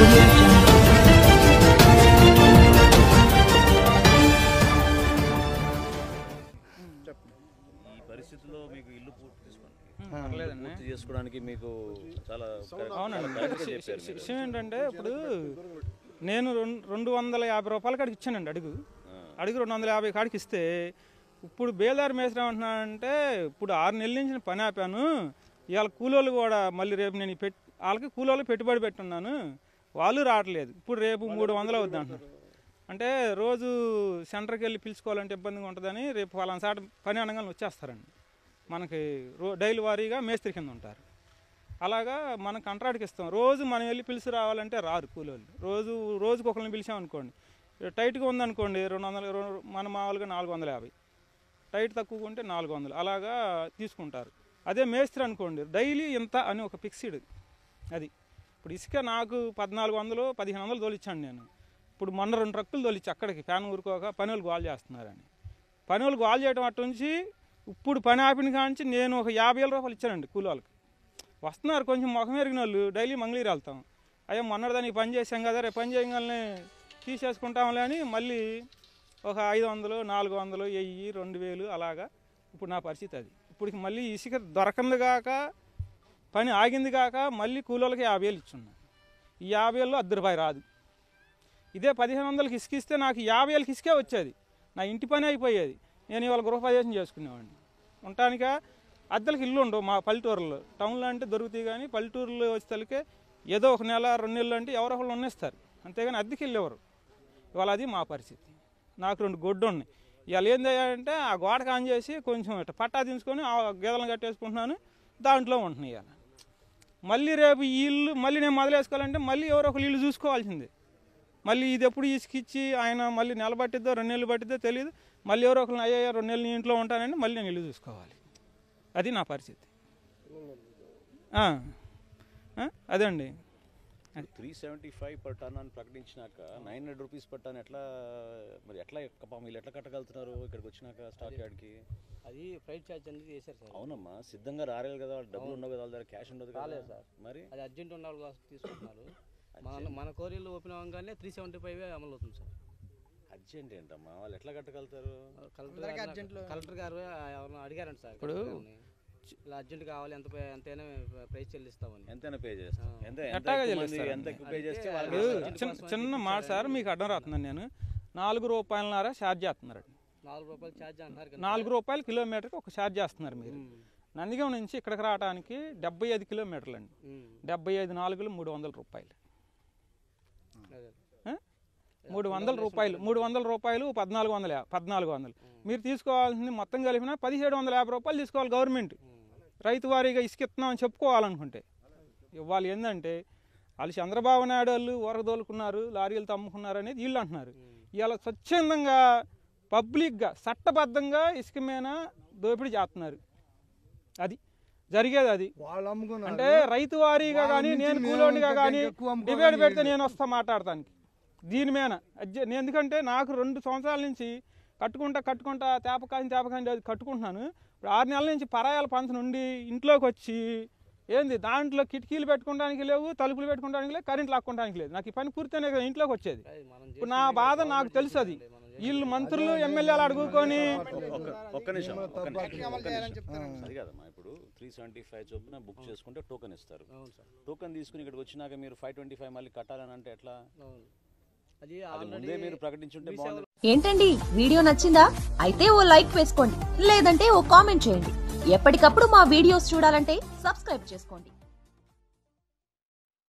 audio jungle. ఈ పరిస్థితిలో మీకు ఇల్లు పూర్తి చేసుకోండి పర్లేదండి పూర్తి చేసుకోవడానికి మీకు చాలా అవునండి చాలా correct గా విషయం- చెప్పారు మీరు. విషయం ఏంటంటే ఇప్పుడు నేను రెండు రెండు వందల యాభై రూపాయల కాడికి ఇచ్చానండి అడుగు అడుగు రెండు వందల యాభై కాడికి ఇస్తే ఇప్పుడు బేదారు మేస్త్రి ఏమంటున్నానంటే ఇప్పుడు ఆరు నెలల నుంచి నేను పని ఆపాను ఇవాళ కూలోళ్ళు కూడా మళ్ళీ రేపు నేను పెట్ వాళ్ళకి కూలోళ్ళు పెట్టుబడి పెట్టున్నాను వాళ్ళు రావట్లేదు ఇప్పుడు రేపు మూడు వందలు అవుద్ది అంటున్నారు అంటే రోజు సెంటర్కి వెళ్ళి పిలుచుకోవాలంటే ఇబ్బందిగా ఉంటుందని రేపు వాళ్ళని సాట పని అనగానే వచ్చేస్తారండి మనకి రో డైలీ వారీగా మేస్త్రి కింద ఉంటారు అలాగా మనం కాంట్రాక్ట్కి ఇస్తాం రోజు మనం వెళ్ళి పిలిచి రావాలంటే రారు కూలోళ్ళు రోజు రోజుకి ఒకరిని పిలిచామనుకోండి టైట్గా ఉందనుకోండి రెండు వందల రెండు- మన మామూలుగా నాలుగు వందల యాభై టైట్ తక్కువగా ఉంటే నాలుగు వందలు అలాగా తీసుకుంటారు అదే మేస్త్రి అనుకోండి డైలీ ఇంత అని ఒక ఫిక్స్డ్ అది ఇప్పుడు ఇసుక నాకు పద్నాలుగు వందలు పదిహేను వందలు తోలిచ్చాను నేను ఇప్పుడు మొన్న రెండు ట్రక్కులు తోలిచ్చి అక్కడికి ఫ్యాన్ ఊరుకోక పని వాళ్ళు గోల్ చేస్తున్నారని పని వాళ్ళు గోల్ చేయడం అటు నుంచి ఇప్పుడు పని ఆపిన కాంచి నేను ఒక యాభై వేల రూపాయలు ఇచ్చానండి కూలి వాళ్ళకి వస్తున్నారు కొంచెం ముఖం ఎరిగిన వాళ్ళు డైలీ మంగళీరు వెళ్తాం అయ్యా మొన్నటిదానికి పని చేసాం కదా రేపు పని చేయగానే తీసేసుకుంటాంలే అని మళ్ళీ ఒక ఐదు వందలు నాలుగు వందలు వెయ్యి రెండు వేలు అలాగా ఇప్పుడు నా పరిస్థితి అది ఇప్పుడు మళ్ళీ ఇసుక దొరకంది కాక పని ఆగింది కాక మళ్ళీ కూలోళ్ళకి యాభై వేలు ఇచ్చున్నా ఈ యాభై వేలలో అర్ధ రూపాయి రాదు ఇదే పదిహేను వందలకి ఇసుక ఇస్తే నాకు యాభై వేలకి ఇసుకే వచ్చేది నా ఇంటి పని అయిపోయేది నేను ఇవాళ గృహప్రవేశం చేసుకునేవాడిని ఉండటానిక అద్దెలకు ఇల్లు ఉండవు మా పల్లెటూరులో టౌన్లో అంటే దొరుకుతాయి కానీ పల్లెటూరులో వచ్చేసరికి ఏదో ఒక నెల రెండు నెలలు అంటే ఎవరో ఒకళ్ళు ఉన్నేస్తారు అంతేగాని అద్దెకి వెళ్ళేవారు ఇవాళ అది మా పరిస్థితి నాకు రెండు గొడ్డు ఉన్నాయి ఇవాళ ఏం చేయాలంటే ఆ గోడకు ఆన్ చేసి కొంచెం ఇట్లా పట్టా దించుకొని ఆ గేదెలను కట్టేసుకుంటున్నాను దాంట్లో ఉంటున్నాయి ఇవాళ మళ్ళీ రేపు ఈ ఇల్లు మళ్ళీ నేను మొదలేసుకోవాలంటే మళ్ళీ ఎవరో ఒకరు ఇల్లు చూసుకోవాల్సిందే మళ్ళీ ఇది ఎప్పుడు ఇసుకిచ్చి ఆయన మళ్ళీ నెల పట్టిద్దో రెండు నెలలు పట్టిద్దో తెలియదు మళ్ళీ ఎవరో ఒకరిని అయ్యా రెండు నెలలు నీ ఇంట్లో ఉంటానంటే మళ్ళీ నేను ఇల్లు చూసుకోవాలి అది నా పరిస్థితి ఆ. ఆ? అదండి three seventy five per ton అని ప్రకటించినాక nine hundred rupees per ton ఎట్లా మరి ఎట్లా పాపం వీళ్ళు ఎట్లా కట్టగలుగుతున్నారు ఇక్కడికి వచ్చినాక స్టాక్ యార్డ్కి అది ఫ్లైట్ ఛార్జ్ అనేది చేశారు సార్ అవునమ్మా సిద్ధంగా రాలేదు కదా వాళ్ళ డబ్బులు ఉండవు కదా వాళ్ళ దగ్గర క్యాష్ ఉండదు కదా రాలేదు సార్. మరి అది అర్జెంట్ ఉన్న వాళ్ళు తీసుకుంటున్నారు మన మన కోరియర్లు ఓపెన్ అవ్వగానే త్రీ సెవెంటీ ఫైవ్ అమలు అవుతుంది సార్ అర్జెంట్ ఏంటమ్మా వాళ్ళు ఎట్లా కట్టగలుగుతారు కలెక్టర్ గారు కలెక్టర్ గారు ఎవరైనా అడిగారంట సార్ ఇప్పుడు కలెక్టర్ గారిని. ఇలా అర్జెంట్ కావాలి ఎంత పే- ఎంతైనా ప్రైస్ చెల్లిస్తామని ఎంతైనా పే చేస్తాం ఎంత ఎంత ఎట్టాగా ఎక్కువ మంది చెల్లిస్తారు? ఎంత ఎక్కువ పే చేస్తే అంటే వాళ్ళకి ఇప్పుడు అర్జెంట్ చిన్న కోసం చిన్న మాట సార్ మీకు అడ్డం రాస్తున్నాను నేను నాలుగు రూపాయలన్నర ఛార్జ్ చేస్తున్నారు నాలుగు రూపాయలు ఛార్జ్ అంటున్నారు కదా నాలుగు రూపాయలు కిలోమీటర్కి ఒక ఛార్జ్ చేస్తున్నారు మీరు ఉమ్. నందిగం నుంచి ఇక్కడికి రావడానికి డెబ్బై ఐదు కిలోమీటర్లు అండి ఉమ్. డెబ్బై ఐదు నాలుగులు మూడు వందల రూపాయలు అదే. ఆ? మూడు వందల రూపాయలు మూడు వందల రూపాయలు పద్నాలుగు వందల యా- పద్నాలుగు వందలు మీరు తీసుకోవాల్సింది మొత్తం కలిపిన పదిహేడు వందల యాభై రూపాయలు తీసుకోవాలి గవర్నమెంట్ రైతు వారీగా ఇసుక ఇస్తున్నామని చెప్పుకోవాలనుకుంటే ఇవాళ ఏంటంటే వాళ్ళు చంద్రబాబు నాయుడు వాళ్ళు ఊరదోలుకున్నారు లారీలు తమ్ముకున్నారు అనేది వీళ్ళు అంటున్నారు ఇవాళ స్వచ్ఛందంగా పబ్లిక్గా చట్టబద్ధంగా ఇసుక మీద దోపిడీ చేస్తున్నారు అది జరిగేది అది వాళ్ళు అమ్ముకున్నారు అంటే రైతు వారీగా వాళ్ళ కానీ నుంచి నేను మేము కూలోనిగా ఇంకా కానీ ఎక్కువ అమ్ముకోవాలని డిబేట్ పెడితే లేదు. నేను వస్తా మాట్లాడటానికి దీని మీద అజ్జ- నేను ఎందుకంటే నాకు రెండు సంవత్సరాల నుంచి కట్టుకుంటా కట్టుకుంటా తేపకాయని తేపకాయని అది కట్టుకుంటున్నాను ఇప్పుడు ఆరు నెలల నుంచి పరాయాల పంచ నుండి ఇంట్లోకి వచ్చి ఏంది దాంట్లో కిటికీలు పెట్టుకోవడానికి లేవు తలుపులు పెట్టుకోవడానికి లేవు కరెంట్ లాక్కోవడానికి లేదు నాకు ఈ పని పూర్తయినా కదా ఇంట్లోకి వచ్చేది అది మనం ఇప్పుడు నా బాధ నాకు తెలుసు అది వీళ్ళు మంత్రులు ఎమ్మెల్యేలు అడుగుకొని ఒక్క ఒక్క నిమిషం ఒక్క నిమిషం ఒక్క నిమిషం అది కాదమ్మా ఇప్పుడు త్రీ సెవెంటీ ఫైవ్ చొప్పున బుక్ చేసుకుంటే టోకెన్ ఇస్తారు అవును సార్ టోకెన్ తీసుకుని ఇక్కడికి వచ్చినాక మీరు ఫైవ్ ట్వంటీ ఫైవ్ మళ్ళీ కట్టాలని అంటే ఎట్లా అవును అది అది ముందే ఆల్రెడీ మీరు ప్రకటించుంటే బాగుంది ఏంటండి వీడియో నచ్చిందా అయితే ఓ లైక్ వేసుకోండి లేదంటే ఓ కామెంట్ చేయండి ఎప్పటికప్పుడు మా వీడియోస్ చూడాలంటే సబ్స్క్రైబ్ చేసుకోండి